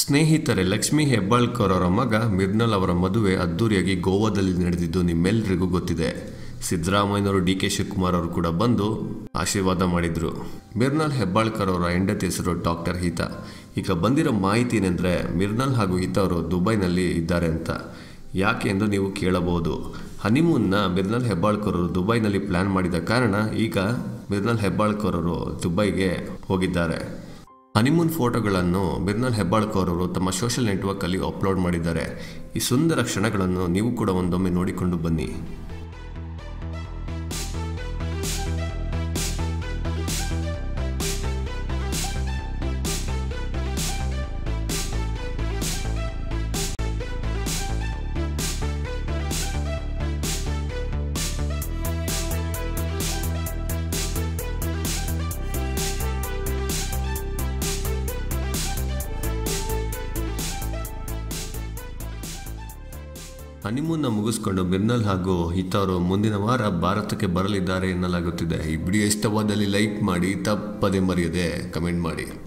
ಸ್ನೇಹಿತರೆ ಲಕ್ಷ್ಮಿ ಹೆಬ್ಬಾಳ್ಕರ್ ಅವರ ಮಗ ಮಿರ್ನಲ್ ಅವರ ಮದುವೆ ಅದ್ದೂರಿಯಾಗಿ ಗೋವಾದಲ್ಲಿ ನಡೆದಿದ್ದು ನಿಮ್ಮೆಲ್ಲರಿಗೂ ಗೊತ್ತಿದೆ ಸಿದ್ದರಾಮಯ್ಯನವರು ಡಿ ಕೆ ಶಿವಕುಮಾರ್ ಅವರು ಕೂಡ ಬಂದು ಆಶೀರ್ವಾದ ಮಾಡಿದ್ರು ಮಿರ್ನಲ್ ಹೆಬ್ಬಾಳ್ಕರ್ ಅವರ ಹೆಂಡತಿ ಹೆಸರು ಡಾಕ್ಟರ್ ಹಿತಾ ಈಗ ಬಂದಿರೋ ಮಾಹಿತಿ ಏನೆಂದರೆ ಮಿರ್ನಲ್ ಹಾಗೂ ಹಿತಾ ಅವರು ದುಬೈನಲ್ಲಿ ಇದ್ದಾರೆ ಅಂತ ಯಾಕೆ ಎಂದು ನೀವು ಕೇಳಬಹುದು ಹನಿಮೂನ್ನ ಮಿರ್ನಲ್ ಹೆಬ್ಬಾಳ್ಕರ್ ಅವರು ದುಬೈನಲ್ಲಿ ಪ್ಲಾನ್ ಮಾಡಿದ ಕಾರಣ ಈಗ ಮಿರ್ನಲ್ ಹೆಬ್ಬಾಳ್ಕರ್ ಅವರು ದುಬೈಗೆ ಹೋಗಿದ್ದಾರೆ ಹನಿಮೂನ್ ಫೋಟೋಗಳನ್ನು ಬಿರ್ನಲ್ ಹೆಬ್ಬಾಳ್ಕರ್ ಅವರು ತಮ್ಮ ಸೋಷಿಯಲ್ ನೆಟ್ವರ್ಕಲ್ಲಿ ಅಪ್ಲೋಡ್ ಮಾಡಿದ್ದಾರೆ ಈ ಸುಂದರ ಕ್ಷಣಗಳನ್ನು ನೀವು ಕೂಡ ಒಂದೊಮ್ಮೆ ನೋಡಿಕೊಂಡು ಬನ್ನಿ ಹನಿಮೂನ್ನ ಮುಗಿಸ್ಕೊಂಡು ಬಿರ್ನಲ್ ಹಾಗೂ ಹಿತವರು ಮುಂದಿನ ವಾರ ಭಾರತಕ್ಕೆ ಬರಲಿದ್ದಾರೆ ಎನ್ನಲಾಗುತ್ತಿದೆ ಈ ವಿಡಿಯೋ ಇಷ್ಟವಾದಲ್ಲಿ ಲೈಕ್ ಮಾಡಿ ತಪ್ಪದೆ ಮರೆಯದೆ ಕಮೆಂಟ್ ಮಾಡಿ